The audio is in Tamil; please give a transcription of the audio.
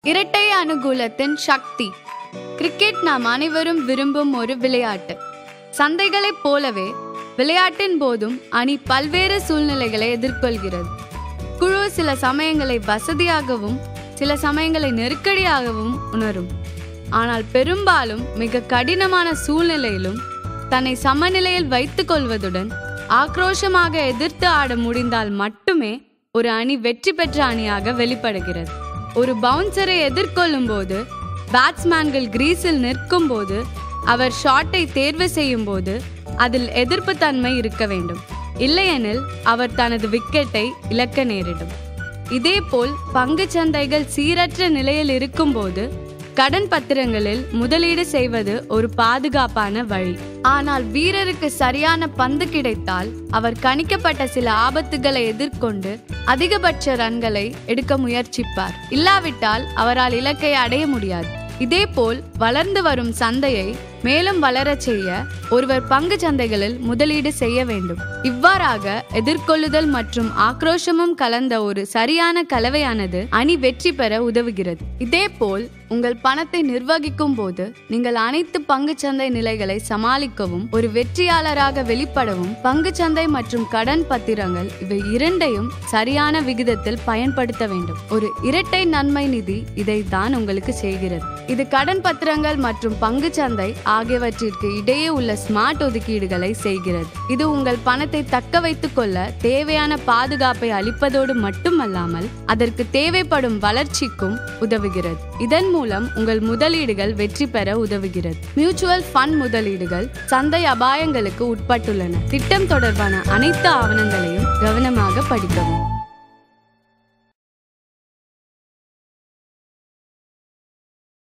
இரட்டை அனுகூலத்தின் சக்தி கிரிக்கெட் நாம் அனைவரும் விரும்பும் ஒரு விளையாட்டு சந்தைகளைப் போலவே விளையாட்டின் போதும் அணி பல்வேறு சூழ்நிலைகளை எதிர்கொள்கிறது குழு சில சமயங்களை வசதியாகவும் சில சமயங்களை நெருக்கடியாகவும் உணரும் ஆனால் பெரும்பாலும் மிக கடினமான சூழ்நிலையிலும் தன்னை சமநிலையில் வைத்துக் கொள்வதுடன் ஆக்ரோஷமாக எதிர்த்து ஆட முடிந்தால் மட்டுமே ஒரு அணி வெற்றி பெற்ற அணியாக வெளிப்படுகிறது ஒரு பவுன்சரை எதிர்கொள்ளும் போது பேட்ஸ்மேன்கள் கிரீஸில் நிற்கும் போது அவர் ஷாட்டை தேர்வு செய்யும் போது அதில் எதிர்ப்பு தன்மை இருக்க வேண்டும் இல்லையெனில் அவர் தனது விக்கெட்டை இழக்க நேரிடும் இதேபோல் பங்குச் சந்தைகள் சீரற்ற நிலையில் இருக்கும்போது கடன் பத்திரங்களில் முதலீடு செய்வது ஒரு பாதுகாப்பான வழி ஆனால் வீரருக்கு சரியான பந்து கிடைத்தால் அவர் கணிக்கப்பட்ட சில ஆபத்துகளை எதிர்கொண்டு அதிகபட்ச ரன்களை எடுக்க முயற்சிப்பார் இல்லாவிட்டால் அவரால் இலக்கை அடைய முடியாது இதேபோல் வளர்ந்து வரும் சந்தையை மேலும் வளரச் செய்ய ஒருவர் பங்கு சந்தைகளில் முதலீடு செய்ய வேண்டும் இவ்வாறாக எதிர்கொள்ளுதல் மற்றும் ஆக்ரோஷமும் கலந்த ஒரு சரியான கலவையானது அணி வெற்றி பெற உதவுகிறது இதேபோல் உங்கள் பணத்தை நிர்வகிக்கும் போது நீங்கள் அனைத்து பங்குச்சந்தை நிலைகளை சமாளிக்கவும் ஒரு வெற்றியாளராக வெளிப்படவும் பங்குச்சந்தை மற்றும் கடன் பத்திரங்கள் இவை இரண்டையும் சரியான விகிதத்தில் பயன்படுத்த வேண்டும் ஒரு இரட்டை நன்மை நிதி இதை தான் உங்களுக்கு செய்கிறது இது கடன் பத்திரங்கள் மற்றும் பங்குச்சந்தை ஆகியவற்றிற்கு இடையே உள்ள ஸ்மார்ட் ஒதுக்கீடுகளை செய்கிறது இது உங்கள் பணத்தை தக்க வைத்துக் கொள்ள தேவையான பாதுகாப்பை அளிப்பதோடு மட்டுமல்லாமல் அதற்கு தேவைப்படும் வளர்ச்சிக்கும் உதவுகிறது இதன் மூலம் உங்கள் முதலீடுகள் வெற்றி பெற உதவுகிறது மியூச்சுவல் ஃபண்ட் முதலீடுகள் சந்தை அபாயங்களுக்கு உட்பட்டுள்ளன திட்டம் தொடர்பான அனைத்து ஆவணங்களையும் கவனமாக படிக்கவும்